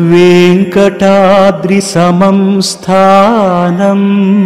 वेङ्कटाद्रिसमं स्थानम्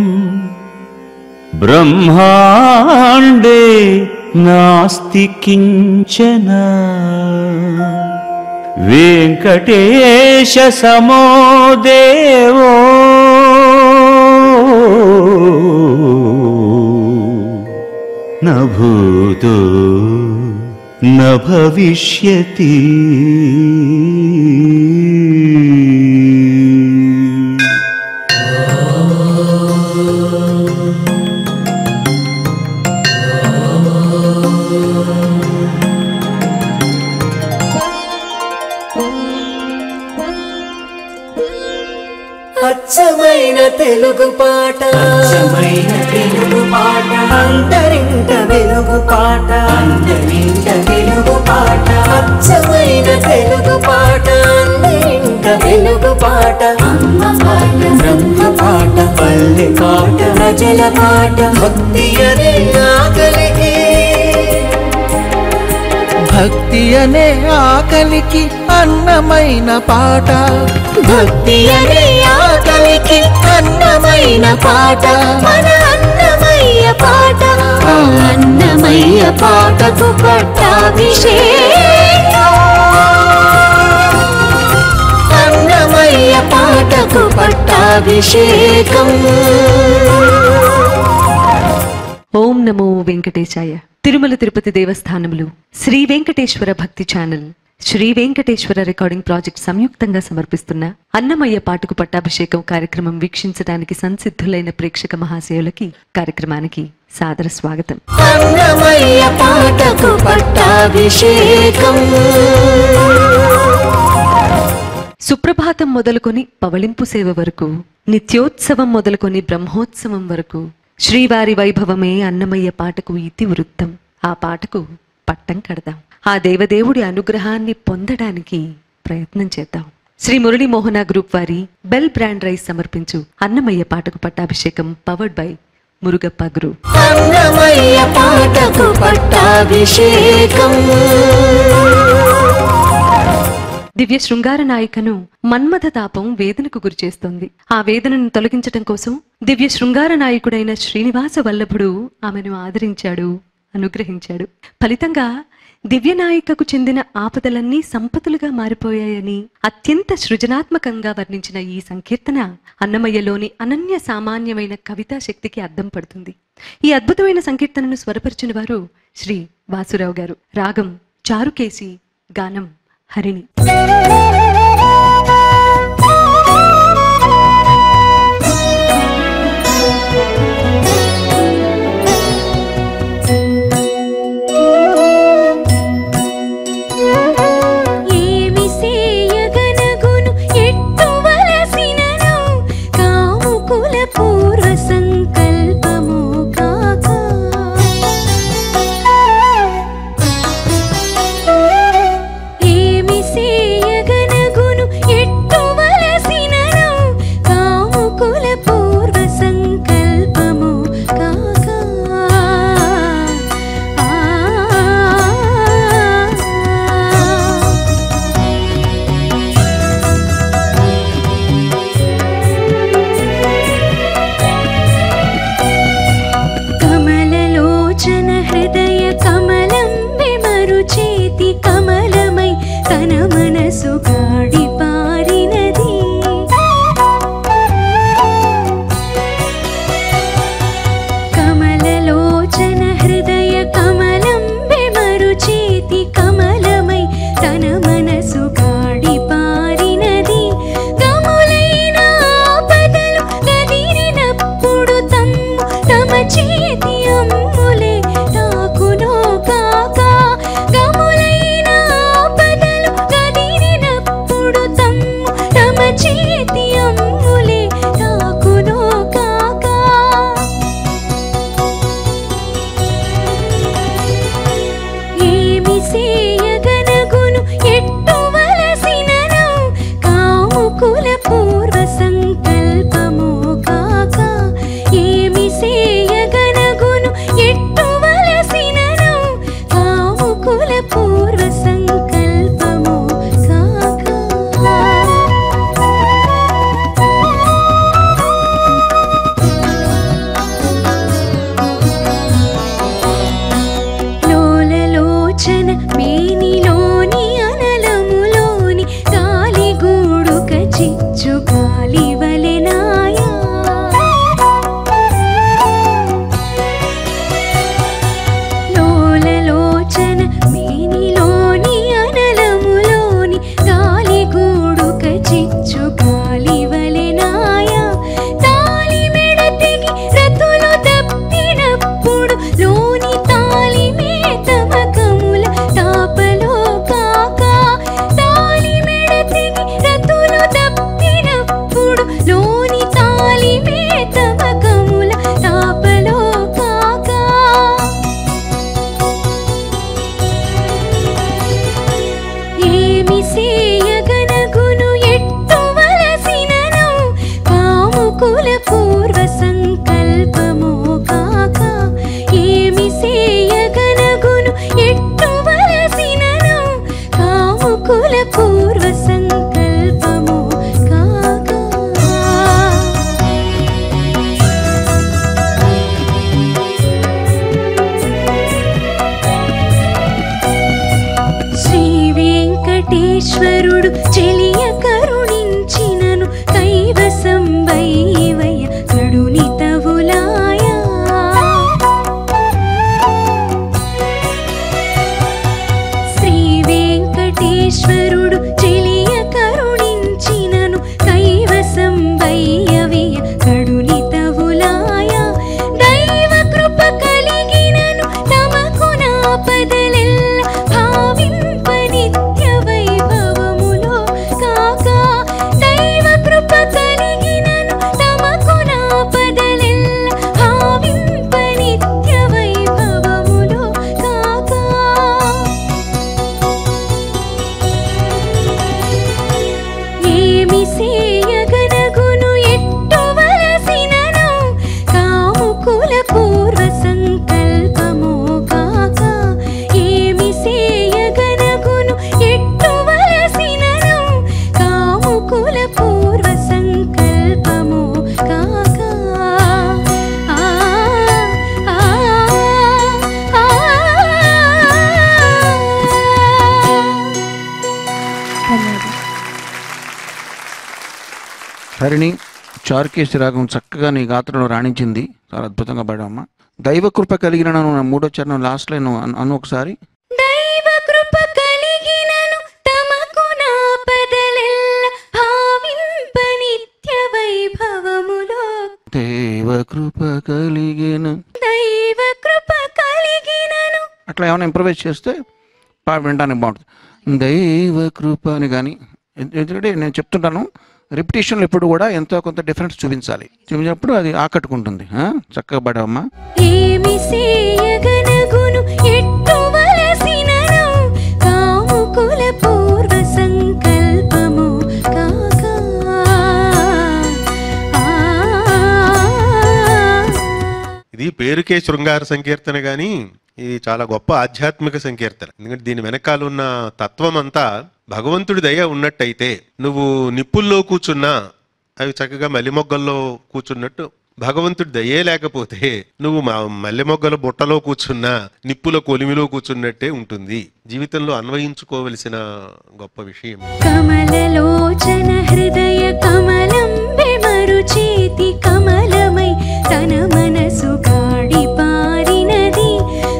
ब्रह्माण्डे नास्ति किञ्चन वेङ्कटेशसमो देवो न भूतो न भविष्यति అచ్చమైన తెలుగు పాట అచ్చమైన తెలుగు పాట అంతరింట వెలుగు పాట అందరింట తెలుగు పాట అచ్చమైన తెలుగు పాట అందరింట వెలుగు పాట అమ్మ పాట బ్రహ్మ పాట పల్లె పాట ప్రజల పాట భక్తి అనే ఆకలికి భక్తి అనే ఆకలికి అన్నమైన పాట భక్తి అనే ఆకలికి అన్నమైన పాట మన అన్నమయ్య పాట ఆ అన్నమయ్య పాటకు పట్టాభిషేకం అన్నమయ్య పాటకు పట్టాభిషేకం ఓం నమో వెంకటేశాయ Tirumala Tirupati దేవస్థానములు Sri Venkateswara Bhakti channel Sri Venkateswara recording project సంయుక్తంగా సమర్పిస్తున్న అన్నమయ్య పాటకు పట్టాభిషేకం కార్యక్రమం వీక్షించడానికి సంసిద్ధులైన ప్రేక్షక మహాశయులకి కార్యక్రమానికి సాదర స్వాగతం అన్నమయ్య పాటకు పట్టాభిషేకం సుప్రభాతం మొదలుకొని పవళింపు సేవ వరకు నిత్యోత్సవం మొదలుకొని బ్రహ్మోత్సవం వరకు శ్రీవారి వైభవమే అన్నమయ్య పాటకు ఇతివృత్తం ఆ పాటకు పట్టం కడదాం ఆ దేవదేవుడి అనుగ్రహాన్ని పొందడానికి ప్రయత్నం చేద్దాం శ్రీ మురళీ మోహన గ్రూప్ వారి బెల్ బ్రాండ్ రైస్ సమర్పించు అన్నమయ్య పాటకు పట్టాభిషేకం powered by Murugappa group Annamayya పాటకు పట్టాభిషేకం దివ్య శృంగార నాయికను మన్మథ తాపం వేదనకు గురిచేస్తోంది ఆ వేదనను తొలగించటం కోసం దివ్య శృంగార నాయకుడైన శ్రీనివాస వల్లభుడు ఆమెను ఆదరించాడు అనుగ్రహించాడు ఫలితంగా దివ్య నాయికకు చెందిన ఆపదలన్నీ సంపతులుగా మారిపోయాయని అత్యంత సృజనాత్మకంగా వర్ణించిన ఈ సంకీర్తన అన్నమయ్యలోని అనన్య సామాన్యమైన కవితా శక్తికి అద్దం పడుతుంది ఈ అద్భుతమైన సంకీర్తనను స్వరపరిచిన వారు శ్రీ వాసురావు గారు రాగం చారుకేసి గానం హరిణి ఏమి సేయగనగును ఎట్టువలసినను కాముకుల పూర్వ సంకల్పము కాక ఏమి సేయగ హరిణి చారుకేసి రాగం చక్కగా నీ గాత్రంలో రాణించింది చాలా అద్భుతంగా పాడావమ్మా దైవ కృప కలిగిన నన్ను మూడో చరణం లాస్ట్ లైన్ అను అను ఒకసారి దైవ కృప కలిగినను తమకు నాపదలెల్ల భావింప నిత్య వైభవములో దైవ కృప కలిగిన దైవ కృప కలిగినను అట్లా ఏమైనా ఇంప్రవైజ్ చేస్తే పా వినడానికి బాగుంటుంది దైవ కృప అని కానీ ఎందుకంటే నేను చెప్తుంటాను రిపిటేషన్లో ఎప్పుడు కూడా ఎంతో కొంత డిఫరెన్స్ చూపించాలి చూపించినప్పుడు అది ఆకట్టుకుంటుంది ఆ? చక్కగా పాడావమ్మా ఏమి సేయగనగును ఎట్టు వలసినను కాముకుల పూర్వ సంకల్పము కాక ఇది పేరుకే శృంగార సంకీర్తన గాని ఇది చాలా గొప్ప ఆధ్యాత్మిక సంకీర్తన ఎందుకంటే దీని వెనకాల ఉన్న తత్వం అంతా భగవంతుడి దయ ఉన్నట్టయితే నువ్వు నిప్పుల్లో కూర్చున్నా అవి చక్కగా మల్లెమొగ్గల్లో కూర్చున్నట్టు భగవంతుడి దయే లేకపోతే నువ్వు మా మల్లెమొగ్గల బుట్టలో కూర్చున్నా నిప్పుల కొలిమిలో కూర్చున్నట్టే ఉంటుంది జీవితంలో అన్వయించుకోవలసిన గొప్ప విషయం కమలలోచన హృదయ కమలం మరుచేతి కమలమై తన మనసు గాడి పారినది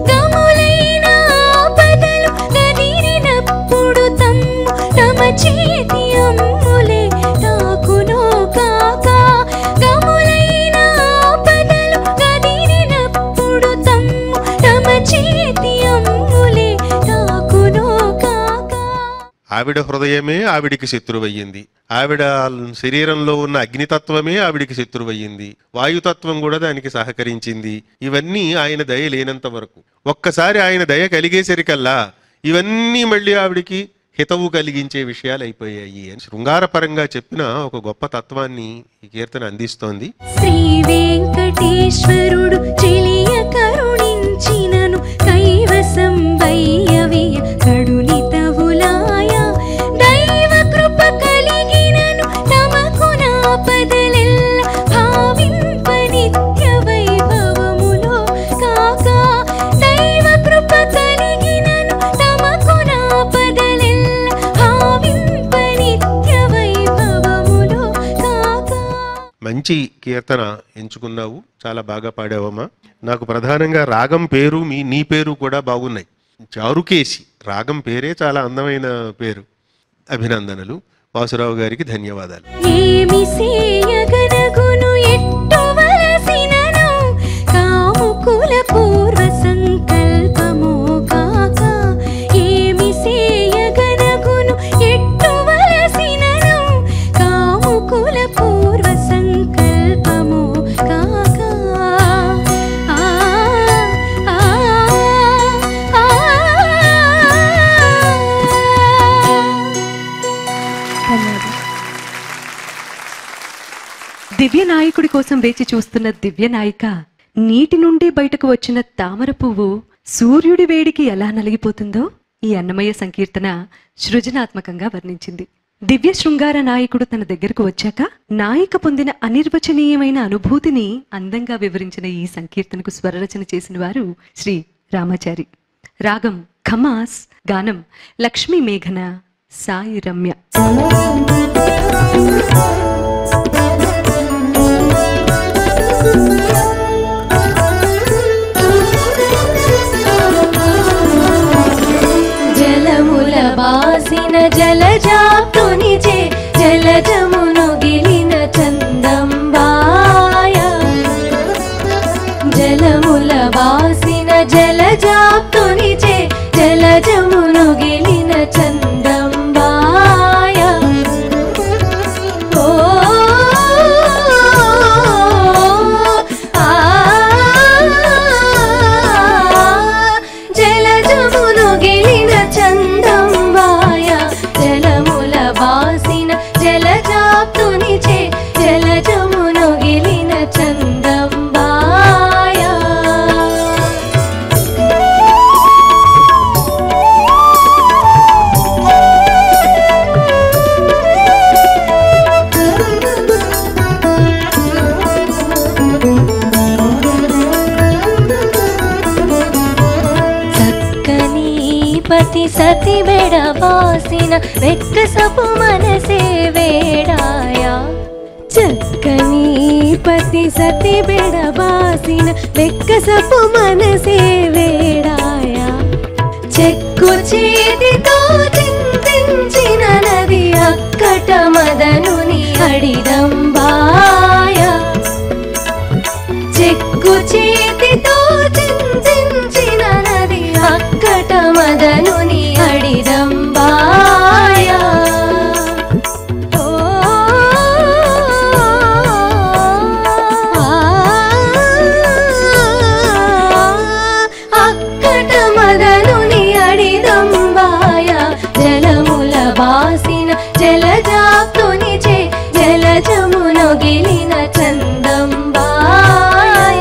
గములైన ఆపదలు గదిరినప్పుడు తమ్ము తమ చేతి అమ్ములే తాకునో కాక గములైన ఆపదలు గదిరినప్పుడు తమ్ము తమ చేతి అమ్ములే తాకునో కాక ఆవిడ హృదయమే ఆవిడికి శత్రువయ్యింది ఆవిడ శరీరంలో ఉన్న అగ్నితత్వమే ఆవిడికి శత్రువయ్యింది వాయుతత్వం కూడా దానికి సహకరించింది ఇవన్నీ ఆయన దయ లేనంత వరకు ఒక్కసారి ఆయన దయ కలిగేసరికల్లా ఇవన్నీ మళ్ళీ ఆవిడికి హితవు కలిగించే విషయాలు అయిపోయాయి అని శృంగారపరంగా చెప్పిన ఒక గొప్ప తత్వాన్ని ఈ కీర్తన అందిస్తోంది శ్రీ వెంకటేశ్వరుడు చెలియ కరుణించినను కైవసం వయ్యవియ కడులితవులాయ దైవ కృప కలిగినను తమకు నాపదలెల్ల భావింప నిత్య వైభవములో కాక దైవ కృప కలిగినను తమకు నాపదలెల్ల భావింప నిత్య వైభవములో కాక మంచి కీర్తన ఎంచుకున్నావు చాలా బాగా పాడావమ్మా నాకు ప్రధానంగా రాగం పేరు మీ నీ పేరు కూడా బాగున్నాయి చారుకేసి రాగం పేరే చాలా అందమైన పేరు అభినందనలు వాసురావు గారికి ధన్యవాదాలు ఏమి సేయగనగును ఎట్టు వలసినను కాముకుల పూర్వ సంకల్పము కాక ఏమి సేయగనగును ఎట్టు వలసినను కాముకుల పూర్వ సంకల్పము కాక ఆ ఆ ఆ దివ్య నాయకుడి కోసం వేచి చూస్తున్న దివ్య నాయిక నీటి నుండి బయటకు వచ్చిన తామర పువ్వు సూర్యుడి వేడికి ఎలా నలిగిపోతుందో ఈ అన్నమయ్య సంకీర్తన సృజనాత్మకంగా వర్ణించింది దివ్య శృంగార నాయకుడు తన దగ్గరకు వచ్చాక నాయిక పొందిన అనిర్వచనీయమైన అనుభూతిని అందంగా వివరించిన ఈ సంకీర్తనకు స్వరరచన చేసిన వారు శ్రీ రామాచారి రాగం ఖమాస్ గానం లక్ష్మీ మేఘన సాయి రమ్య జలముల బాసిన జలజాతునిచే జలజమును గిలిన చందంబాయ జలముల బాసిన జలజాతునిచే జలజమును గిలిన చందంబాయ ఓ ఆ జలజమును గిలిన చందంబాయ జలముల బాసిన జలజాప్తునిచే జలజమును గిలిన చందంబాయ చక్కని పతి సతి బెడబాసిన వెక్కసపు మనసే వేడాయ చక్కని పతి సతి బెడబాసిన వెక్కసపు మనసే వేడాయా చెక్కు చేతితో చింతించిన నది అక్కట మదనుని అడిదంబాయ చెక్కు చేతితో చింతించిన నది అక్కట మదనుని అడిదంబాయ ఓ అక్కట మదనుని అడిదంబాయ జలముల బాసిన జలజాతుని చే జలజమును గిలిన చందంబాయ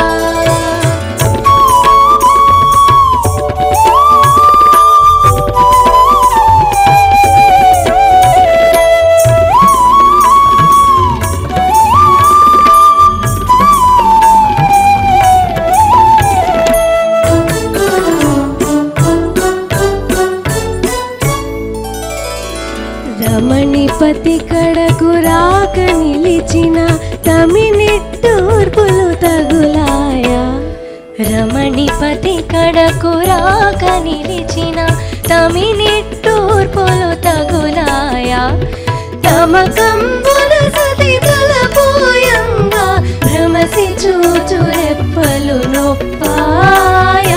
రమణిపతి కడకు రాక నిలిచిన తమినిట్టూర్పులు తగులాయ రమణిపతి కడకు రాక నిలిచిన తమినిట్టూర్పులు తగులాయ తమ కంబుల సతి తలపోయంగా భ్రమసి చూచు రెప్పలు నొప్పాయ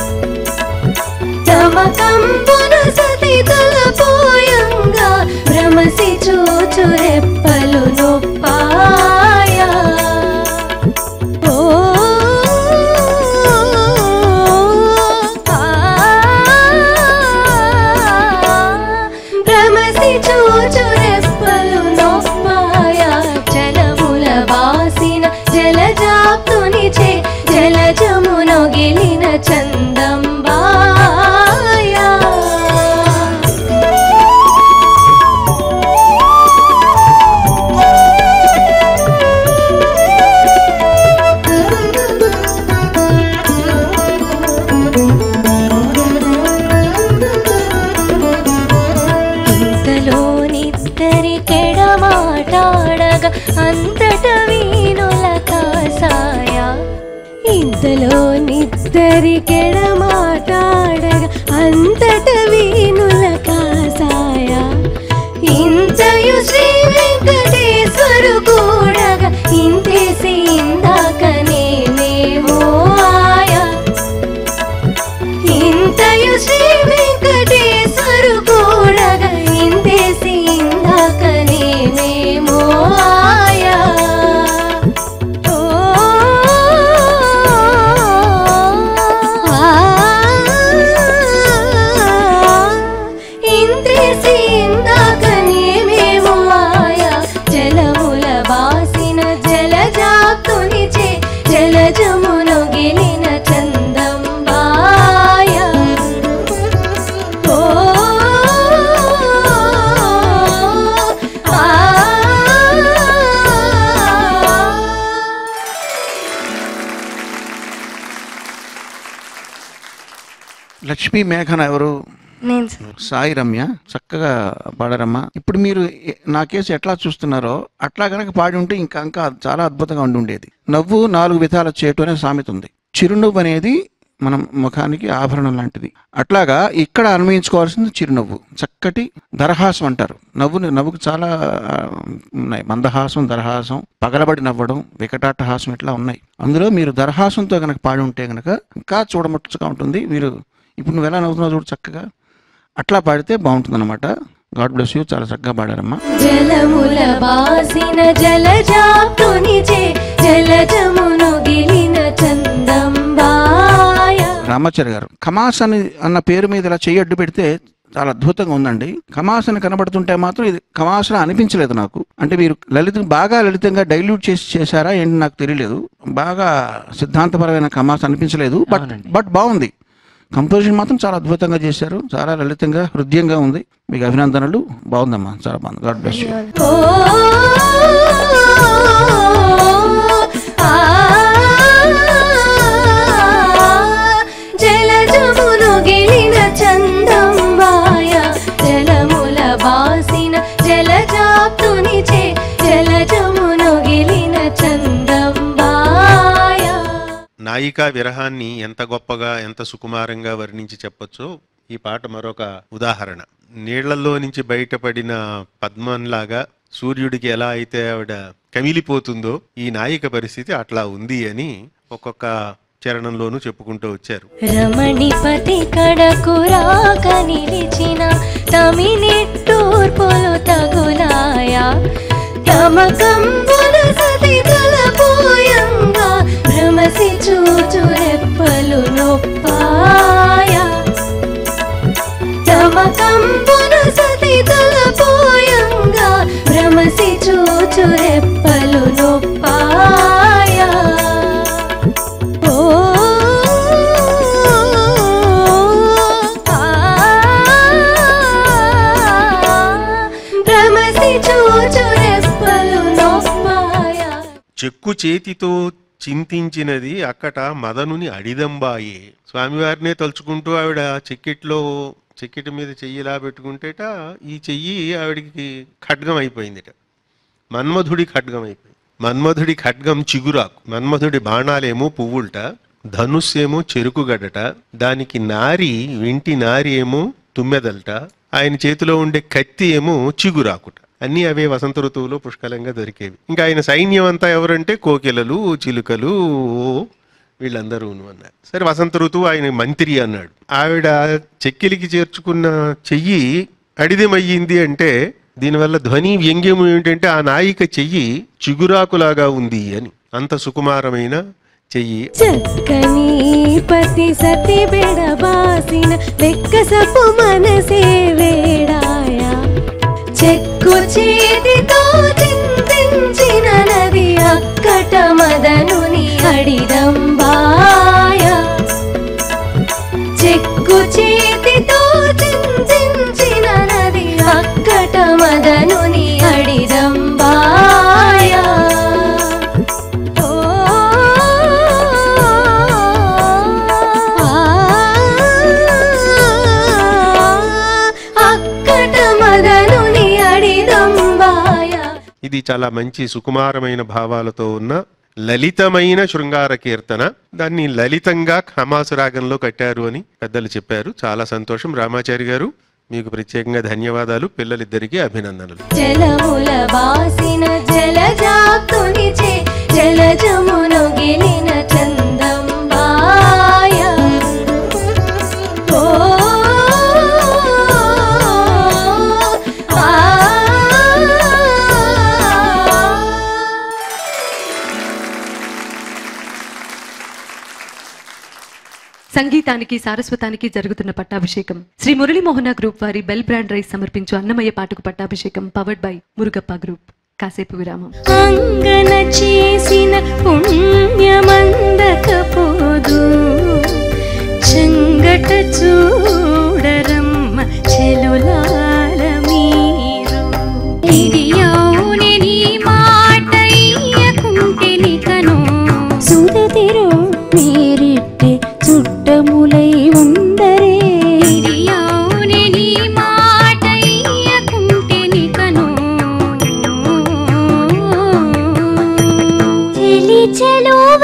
తమ కంబున సతి తలపోయంగా భ్రమసి చూచు రెప్పలు నొప్పాయ ఓ ఆ, భ్రమసి చూచు రెప్పలు నొప్పాయ జలముల వాసిన జలజాప్తుని చే జలజమును గిలిన చందంబాయ ఇంతలోనిద్దరి కెడమాటాడగా అంతట వీణుల కాసాయ ఇంతలోనిద్దరి కెడమాటాడగా అంతట వీణుల కాసాయ ఇంతయు శ్రీ వెంకటేశ్వరు కూడగా ఇంతేసి ఇందాకనే మేము ఆయా ఇంతయు శ్రీ వెంకటేశ్వరు కూడగా ఇంతేసి ఇందాకనే మేము ఆయా ఓ ఆ, ఇంతేసి ఇందాకనే మేము ఆయా జలముల బాసిన జలజాతుని చే జలజమును గిలిన చందంబాయ ఓ ఆ లక్ష్మీ మేఘన ఎవరు నేను సార్ సాయి రమ్య చక్కగా పాడారమ్మా ఇప్పుడు మీరు ఎ- నా కేసు ఎట్లా చూస్తున్నారో అట్లా గనక పాడి ఉంటే ఇంకా ఇంకా చాలా అద్భుతంగా ఉండి ఉండేది నవ్వు నాలుగు విధాల చేటు అనే సామెత ఉంది చిరునవ్వు అనేది మనం ముఖానికి ఆభరణం లాంటిది అట్లాగా ఇక్కడ అన్వయించుకోవాల్సింది చిరునవ్వు చక్కటి దరహాసం అంటారు నవ్వు నవ్వుకు చాలా ఆ, ఉన్నాయి మందహాసం దరహాసం పగలబడి నవ్వడం వికటాటహాసం ఇట్లా ఉన్నాయి అందులో మీరు దరహాసంతో గనక పాడి ఉంటే గనక ఇంకా చూడముచ్చగా ఉంటుంది మీరు ఇప్పుడు నువ్వు ఎలా నవ్వుతున్నావు చూడు చక్కగా అట్లా పాడితే బాగుంటుంది అనమాట గాడ్ బ్లెస్ యూ చాలా చక్కగా పాడారమ్మా జలముల బాసిన జలజాతుని చే జలజమును గిలిన చందంబాయ రామాచారి గారు కమాస్ అని అన్న పేరు మీద ఇలా చెయ్యి అడ్డు పెడితే చాలా అద్భుతంగా ఉందండి కమాస్ అని కనబడుతుంటే మాత్రం ఇది కమాసన అనిపించలేదు నాకు అంటే మీరు లలిత బాగా లలితంగా డైల్యూట్ చేసి చేశారా ఏంటి నాకు తెలియలేదు బాగా సిద్ధాంతపరమైన కమాస్ అనిపించలేదు బట్ బట్ బాగుంది కంపోజిషన్ మాత్రం చాలా అద్భుతంగా చేశారు చాలా లలితంగా హృదయంగా ఉంది మీకు అభినందనలు బాగుందమ్మా చాలా బాగుంది గాడ్ బ్లెస్ యూ ఓ ఆ జలజమును గిలిన చందంబాయ జలముల బాసిన జలజాప్తుని చే జలజము నాయికా విరహాన్ని ఎంత గొప్పగా ఎంత సుకుమారంగా వర్ణించి చెప్పొచ్చో ఈ పాట మరొక ఉదాహరణ నీళ్లలో నుంచి బయటపడిన పద్మంలాగా సూర్యుడికి ఎలా అయితే ఆవిడ కమిలిపోతుందో ఈ నాయిక పరిస్థితి అట్లా ఉంది అని ఒక్కొక్క చరణంలోనూ చెప్పుకుంటూ వచ్చారు రమణిపతి కడకు రాక నిలిచిన తమినెట్టూర్పులు తగులాయా తమ కంబుల సతి తలపోయంగా భ్రమసి చూచు రెప్పలు నొప్పాయా తమ కంబుల సతి తలపోయంగా భ్రమసి చూచు రెప్పలు నొప్పాయా ఓ భ్రమసి చూచు రెప్పలు నొప్పాయా చెక్కు చేతితో చింతించినది అక్కట మదనుని అడిదంబాయే స్వామివారినే తలుచుకుంటూ ఆవిడ చెక్కిట్లో చెక్కిటి మీద చెయ్యిలా పెట్టుకుంటేట ఈ చెయ్యి ఆవిడికి ఖడ్గం అయిపోయిందిట మన్మధుడి ఖడ్గం అయిపోయింది మన్మధుడి ఖడ్గం చిగురాకు మన్మధుడి బాణాలేమో పువ్వుల్ట ధనుస్సేమో చెరుకుగడట దానికి నారి వెంటి నారి ఏమో తుమ్మెదల్ట ఆయన చేతిలో ఉండే కత్తి ఏమో చిగురాకుట అన్నీ అవే వసంత ఋతువులో పుష్కలంగా దొరికేవి ఇంకా ఆయన సైన్యం అంతా ఎవరంటే కోకిలలు చిలుకలు వీళ్ళందరూను అన్నారు సరే వసంత ఋతువు ఆయన మంత్రి అన్నాడు ఆవిడ చెక్కిలికి చేర్చుకున్న చెయ్యి అడిదమయ్యింది అంటే దీనివల్ల ధ్వని వ్యంగ్యము ఏమిటంటే ఆ నాయిక చెయ్యి చిగురాకులాగా ఉంది అని అంత సుకుమారమైన చెయ్యి చక్కని పతి సతి బెడబాసిన వెక్కసపు మనసే వేడాయా చెక్కు చేతితో చింతించిన నది అక్కట మదనుని అడిదంబాయా చెక్కు చేతితో చింతించిన నది అక్కట మదనుని అడిదంబాయా ఓ అక్కట మదనుని అడిదంబాయా ఇది చాలా మంచి సుకుమారమైన భావాలతో ఉన్న లలితమైన శృంగార కీర్తన దాన్ని లలితంగా ఖమాసు రాగంలో కట్టారు అని పెద్దలు చెప్పారు చాలా సంతోషం రామాచారి గారు మీకు ప్రత్యేకంగా ధన్యవాదాలు పిల్లలిద్దరికీ అభినందనలు జలముల బాసిన జలజాతునిచే జలజమును గిలిన చందంబాయ ఓ ఆ సంగీతానికి సారస్వతానికి జరుగుతున్న పట్టాభిషేకం శ్రీ మురళీమోహన గ్రూప్ వారి బెల్ బ్రాండ్ రైస్ సమర్పించు అన్నమయ్య పాటకు పట్టాభిషేకం పవర్డ్ బై మురుగప్ప గ్రూప్ కాసేపు విరామం అంగన చేసిన పుణ్యమందకపోదు చెంగట చూడరమ్మ చెలులాల మీరు ఇది అవునే నీ మాట ఇయ్యకుంటెనికను సుదతిరు మీరిట్టే చుట్టములై ఉండరే ఇది అవునే నీ మాట ఇయ్యకుంటెనికను చెలి చెలో